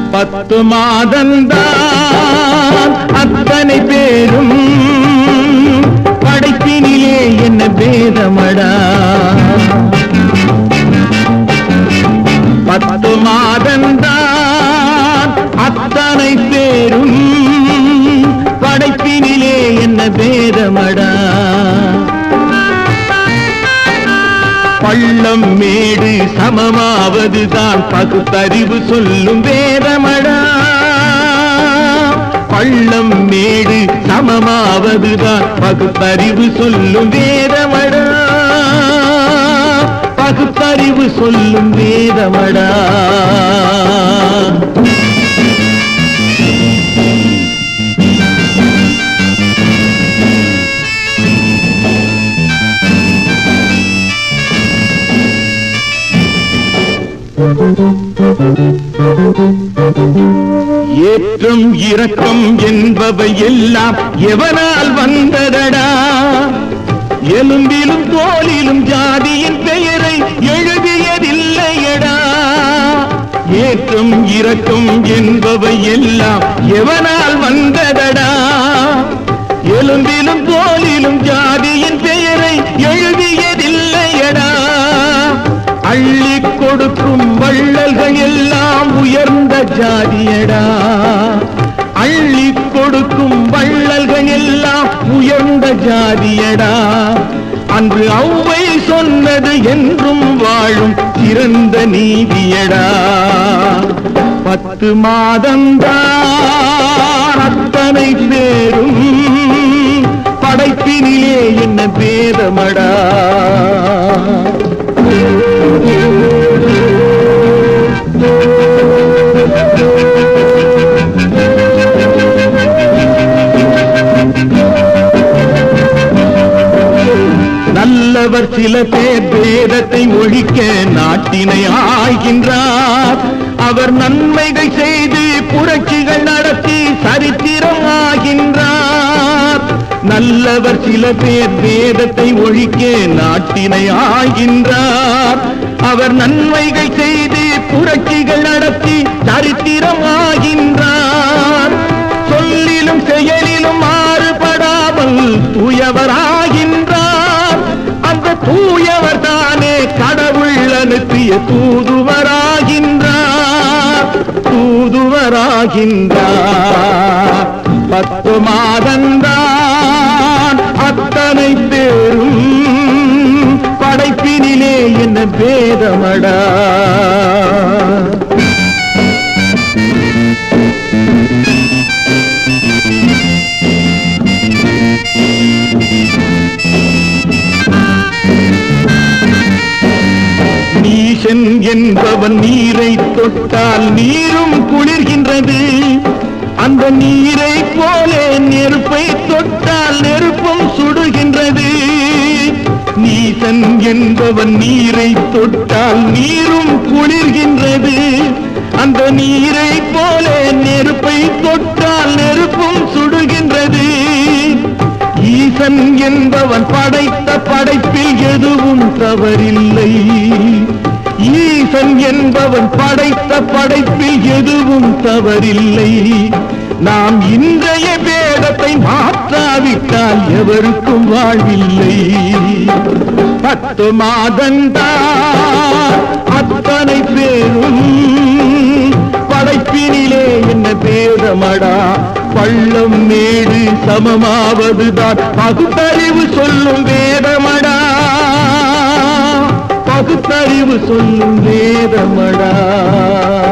பத்து மாதந்தான் அத்தனை பேரும் படைப்பினிலே என்ன பேதமடா பத்து மாதந்தான் அத்தனை பேரும் படைப்பினிலே என்ன பேதமடா பள்ளம் மேடு சமமாவதுதான் பகுத்தறிவு சொல்லும் வேதமடா பள்ளம் மேடு சமமாவதுதான் பகுத்தறிவு சொல்லும் வேதமடா பகுத்தறிவு சொல்லும் வேதமடா ஏற்றம் இரக்கம் என்பவை எல்லாம் எவனால் வந்ததடா எலும்பிலும் தோலிலும் ஜாதியின் பெயரை எழுதியதில்லையடா ஏற்றம் இரக்கம் என்பவை எல்லாம் எவனால் வந்ததடா எலும்பிலும் தோலிலும் ஜாதியின் பெயரை எழுதியதில்லையடா அள்ளி கொடுக்கும் வள்ளல்கள் எல்லாம் உயர்ந்த ஜாதியடா அள்ளி கொடுக்கும் வள்ளல்கள் எல்லாம் உயர்ந்த ஜாதியடா அன்று ஔவை சொன்னது என்றும் வாழும் சிறந்த நீதியடா பத்து மாதந்தான் அத்தனை பேரும் படைப்பினிலே என்ன பேதமடா நல்லவர் சில பேர் வேதத்தை ஒழிக்க நாட்டினை ஆகின்றார் அவர் நன்மைகள் செய்து புரட்சிகள் நடத்தி சரித்திரம் ஆகின்றார் நல்லவர் சில பேர் வேதத்தை ஒழிக்க நாட்டினை ஆகின்றார் அவர் நன்மைகள் செய்து புரட்சிகள் நடத்தி சரித்திரம் ஆகின்றார் சொல்லிலும் செயலிலும் மாறுபடாமல் தூயவராகின்றார் அந்த தூயவர் தானே கடவுள் அனுப்பிய தூதுவராகின்றார் தூதுவராகின்றார் பத்து மாதந்தான் அத்தனை பேரும் படைப்பினிலே என்ன பேதமடா நீசன் என்பவன் நீரை தொட்டால் நீரும் குளிர்கின்றது அந்த நீரை போலே நெருப்பை தொட்டால் நெருப்பும் சுடுகின்றது நீசன் என்பவன் நீரை தொட்டால் நீரும் குளிர்கின்றது அந்த நீரை போலே நெருப்பை தொட்டால் நெருப்பும் சுடுகின்றது ஈசன் என்பவன் படைத்த படைப்பில் எதுவும் தவறில்லை ஈசன் என்பவன் படைத்த படைப்பில் எதுவும் தவறில்லை நாம் இன்றைய வேதத்தை மாற்றாவிட்டால் எவருக்கும் வாழ்வில்லை பத்து மாதந்தான் அத்தனை பேரும் படைப்பினிலே என்ன பேதமடா பள்ளம் மேடு சமமாவதுதான் பகுத்தறிவு சொல்லும் வேதமடா பகுத்தறிவு சொல்லும் வேதமடா